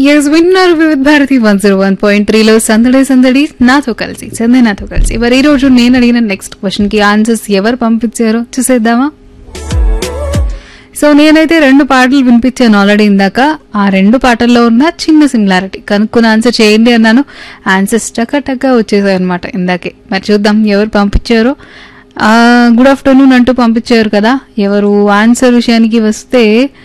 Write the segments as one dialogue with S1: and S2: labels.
S1: yes విన్నారు Vividh Bharati one zero one point త్రీలో సందడి సందడి నాతో కలిసి సందడి నాతో కలిసి మరి ఈ రోజు నేను అడిగిన నెక్స్ట్ క్వశ్చన్ కి ఆన్సర్స్ ఎవరు పంపించారో చూసేద్దామా సో నేనైతే రెండు పాటలు వినిపించాను ఆల్రెడీ ఇందాక ఆ రెండు పాటల్లో ఉన్న చిన్న సిమిలారిటీ కనుక్కుని ఆన్సర్ చేయండి అన్నాను ఆన్సర్స్ టక టక వచ్చేసాయి అనమాట ఇందాకే మరి చూద్దాం ఎవరు పంపించారో గుడ్ ఆఫ్టర్నూన్ అంటూ పంపించారు కదా ఎవరు ఆన్సర్ విషయానికి వస్తే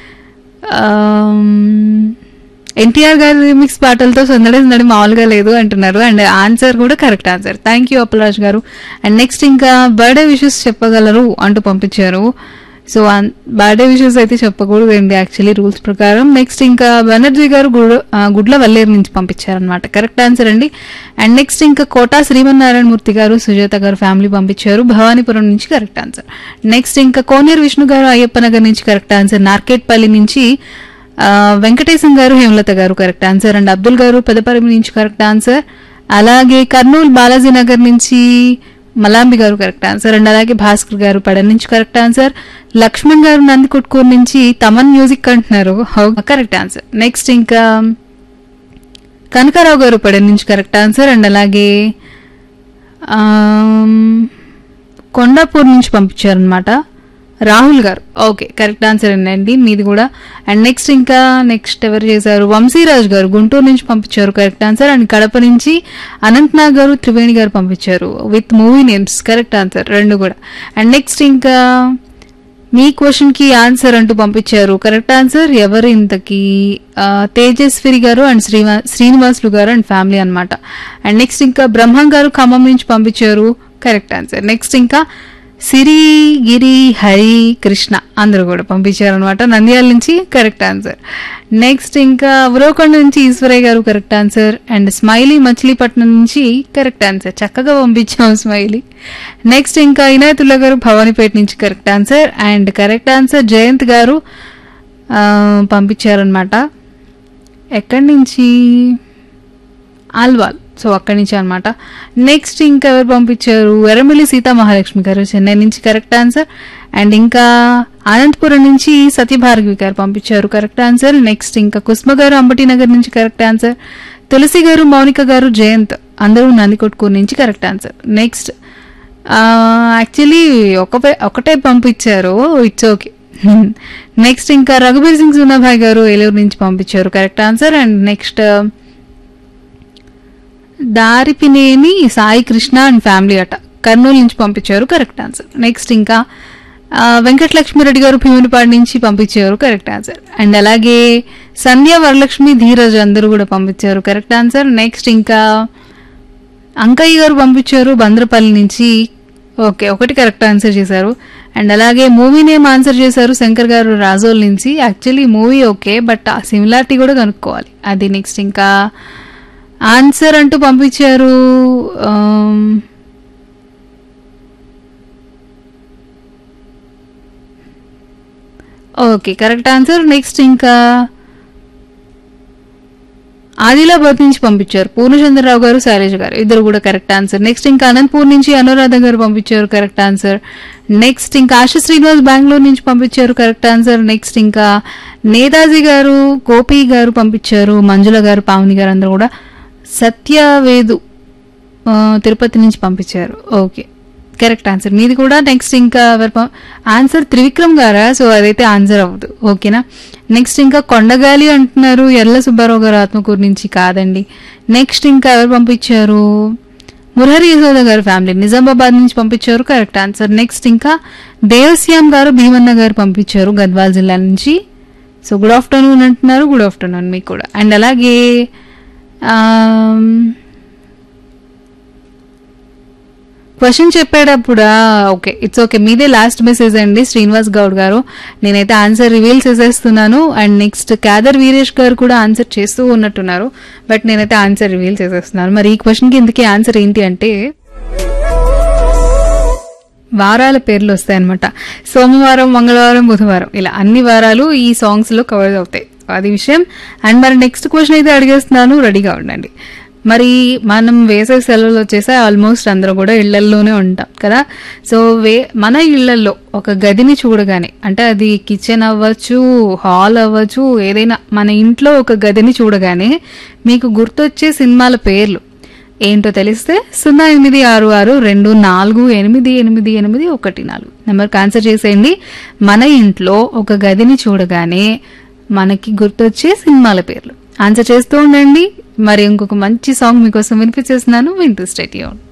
S1: ఎన్టీఆర్ గారి రిమిక్స్ పాటలతో సందడి సందడి మామూలుగా లేదు అంటున్నారు అండ్ ఆన్సర్ కూడా కరెక్ట్ ఆన్సర్ థ్యాంక్ యూ అప్పలాజ్ గారు అండ్ నెక్స్ట్ ఇంకా బర్త్డే విషెస్ చెప్పగలరు అంటూ పంపించారు సో బర్త్డే విషెస్ అయితే చెప్పకూడదు అండి యాక్చువల్లీ రూల్స్ ప్రకారం నెక్స్ట్ ఇంకా బెనర్జీ గారు గుడ్ ఆ, గుడ్ల వల్లేరు నుంచి పంపించారనమాట కరెక్ట్ ఆన్సర్ అండి అండ్ నెక్స్ట్ ఇంకా కోటా శ్రీమన్నారాయణ మూర్తి గారు సుజాత గారు ఫ్యామిలీ పంపించారు భవానీపురం నుంచి కరెక్ట్ ఆన్సర్ నెక్స్ట్ ఇంకా కోనేరు విష్ణు గారు అయ్యప్ప నగర్ నుంచి కరెక్ట్ ఆన్సర్ నార్కెట్పల్లి నుంచి ఆ, వెంకటేశం గారు హేమలత గారు కరెక్ట్ ఆన్సర్ అండ్ అబ్దుల్ గారు పెదపరిమి నుంచి కరెక్ట్ ఆన్సర్ అలాగే కర్నూలు బాలాజీ నగర్ నుంచి మలాంబి గారు కరెక్ట్ ఆన్సర్ అండ్ అలాగే భాస్కర్ గారు పడన్ నుంచి కరెక్ట్ ఆన్సర్ లక్ష్మణ్ గారు నందికొట్కూరు నుంచి తమన్ మ్యూజిక్ అంటున్నారు కరెక్ట్ ఆన్సర్ నెక్స్ట్ ఇంకా కనకారావు గారు పడన్ నుంచి కరెక్ట్ ఆన్సర్ అండ్ అలాగే ఆమ్, కొండాపూర్ నుంచి పంపించారనమాట రాహుల్ గారు ఓకే కరెక్ట్ ఆన్సర్ అండి మీది కూడా అండ్ నెక్స్ట్ ఇంకా నెక్స్ట్ ఎవరు చేశారు వంశీరాజ్ గారు గుంటూరు నుంచి పంపించారు కరెక్ట్ ఆన్సర్ అండ్ కడప నుంచి అనంతనాగ్ గారు త్రివేణి గారు పంపించారు with movie names correct answer రెండు కూడా అండ్ నెక్స్ట్ ఇంకా మీ క్వశ్చన్ కి ఆన్సర్ అంటూ పంపించారు కరెక్ట్ ఆన్సర్ ఎవరు ఇంతకి ఆ, తేజస్విరి గారు అండ్ శ్రీవా శ్రీనివాసులు గారు అండ్ ఫ్యామిలీ అన్నమాట అండ్ నెక్స్ట్ ఇంకా బ్రహ్మం గారు ఖమ్మం నుంచి పంపించారు కరెక్ట్ ఆన్సర్ నెక్స్ట్ ఇంకా సిరి గిరి హరి కృష్ణ అందరూ కూడా పంపించారు అనమాట నంద్యాల నుంచి కరెక్ట్ ఆన్సర్ నెక్స్ట్ ఇంకా ఉరవకొండ నుంచి ఈశ్వరయ్య గారు correct answer and smiley Machilipatnam నుంచి కరెక్ట్ ఆన్సర్ చక్కగా పంపించాం స్మైలీ నెక్స్ట్ ఇంకా ఇనాయతుల్లా గారు భవానీపేట నుంచి correct answer and correct answer Jayanth గారు ఆ, పంపించారనమాట ఎక్కడి నుంచి ఆల్వాల్ సో అక్కడి నుంచి అనమాట నెక్స్ట్ ఇంకా ఎవరు పంపించారు ఎర్రమిల్లి సీతా మహాలక్ష్మి గారు చెన్నై నుంచి కరెక్ట్ ఆన్సర్ అండ్ ఇంకా అనంతపురం నుంచి సత్యభార్గవి గారు పంపించారు కరెక్ట్ ఆన్సర్ నెక్స్ట్ ఇంకా కుస్మ గారు అంబటి నగర్ నుంచి కరెక్ట్ ఆన్సర్ తులసి గారు మౌనిక గారు జయంత్ అందరూ నందికొట్కూరు నుంచి కరెక్ట్ ఆన్సర్ నెక్స్ట్ యాక్చువల్లీ ఒక ఒకటే పంపించారు ఇట్స్ ఓకే నెక్స్ట్ ఇంకా రఘుబీర్ సింగ్ సునాభాయ్ గారు ఏలూరు నుంచి పంపించారు correct answer and next Daripineni Sai Krishna and family అట కర్నూలు నుంచి పంపించారు కరెక్ట్ ఆన్సర్ నెక్స్ట్ ఇంకా ఆ, వెంకటలక్ష్మిరెడ్డి గారు భీమునిపాడు నుంచి పంపించారు కరెక్ట్ ఆన్సర్ అండ్ అలాగే సంధ్య వరలక్ష్మి ధీరజ్ అందరూ కూడా పంపించారు కరెక్ట్ ఆన్సర్ నెక్స్ట్ ఇంకా అంకయ్య గారు పంపించారు బంద్రపల్లి నుంచి ఓకే ఒకటి కరెక్ట్ ఆన్సర్ చేశారు అండ్ అలాగే మూవీ నేమ్ ఆన్సర్ చేశారు శంకర్ గారు రాజోల్ నుంచి actually movie okay but uh similarity కూడా కనుక్కోవాలి అది నెక్స్ట్ ఇంకా ఆన్సర్ అంటూ పంపించారు um, okay correct answer next ఇంకా ఆదిలాబాద్ నుంచి పంపించారు పూర్ణచంద్రరావు గారు శైలజ గారు ఇద్దరు కూడా కరెక్ట్ ఆన్సర్ నెక్స్ట్ ఇంకా అనంతపూర్ నుంచి అనురాధ గారు పంపించారు కరెక్ట్ ఆన్సర్ నెక్స్ట్ ఇంకా ఆశ శ్రీనివాస్ బెంగళూరు నుంచి పంపించారు కరెక్ట్ ఆన్సర్ నెక్స్ట్ ఇంకా నేతాజీ గారు గోపి గారు పంపించారు మంజుల గారు పావని గారు అందరూ కూడా సత్యవేదు ఆ, తిరుపతి నుంచి పంపించారు ఓకే కరెక్ట్ ఆన్సర్ మీది కూడా నెక్స్ట్ ఇంకా ఎవరు పం- ఆన్సర్ త్రివిక్రమ్ గారా సో అదైతే ఆన్సర్ అవ్వదు ఓకేనా నెక్స్ట్ ఇంకా కొండగాలి అంటున్నారు ఎర్ల సుబ్బారావు గారు ఆత్మకూరు నుంచి కాదండి నెక్స్ట్ ఇంకా ఎవరు పంపించారు మురహరి యశోద గారు ఫ్యామిలీ నిజామాబాద్ నుంచి పంపించారు కరెక్ట్ ఆన్సర్ నెక్స్ట్ ఇంకా దేవశ్యామ్ గారు భీమన్న గారు పంపించారు గద్వాల్ జిల్లా నుంచి సో గుడ్ ఆఫ్టర్నూన్ అంటున్నారు గుడ్ ఆఫ్టర్నూన్ మీకు కూడా అండ్ అలాగే క్వశ్చన్ చెప్పేటప్పుడా ఓకే ఇట్స్ ఓకే మీదే లాస్ట్ మెసేజ్ అండి శ్రీనివాస్ గౌడ్ గారు నేనైతే ఆన్సర్ రివీల్ చేసేస్తున్నాను అండ్ నెక్స్ట్ కాదర్ వీరేష్ గారు కూడా ఆన్సర్ చేస్తూ ఉన్నట్టున్నారు బట్ నేనైతే ఆన్సర్ రివీల్ చేసేస్తున్నాను మరి ఈ క్వశ్చన్కి ఇందుకే ఆన్సర్ ఏంటి అంటే వారాల పేర్లు వస్తాయన్నమాట సోమవారం మంగళవారం బుధవారం ఇలా అన్ని వారాలు ఈ సాంగ్స్ లో కవర్ అవుతాయి అది విషయం అండ్ మరి నెక్స్ట్ క్వశ్చన్ అయితే అడిగేస్తున్నాను రెడీగా ఉండండి మరి మనం వేసవి సెలవులు వచ్చేసి ఆల్మోస్ట్ అందరూ కూడా ఇళ్లల్లోనే ఉంటాం కదా సో వే మన ఇళ్లలో ఒక గదిని చూడగానే అంటే అది కిచెన్ అవ్వచ్చు హాల్ అవ్వచ్చు ఏదైనా మన ఇంట్లో ఒక గదిని చూడగానే మీకు గుర్తొచ్చే సినిమాల పేర్లు ఏంటో తెలిస్తే సున్నా ఎనిమిది ఆరు ఆరు రెండు నాలుగు ఎనిమిది ఎనిమిది ఎనిమిది ఒకటి నాలుగు నెంబర్కి ఆన్సర్ చేసేయండి మన ఇంట్లో ఒక గదిని చూడగానే మనకి గుర్తొచ్చే సినిమాల పేర్లు ఆన్సర్ చేస్తూ ఉండండి మరి ఇంకొక మంచి సాంగ్ మీకోసం వినిపించేస్తున్నాను వింటూ స్టేట్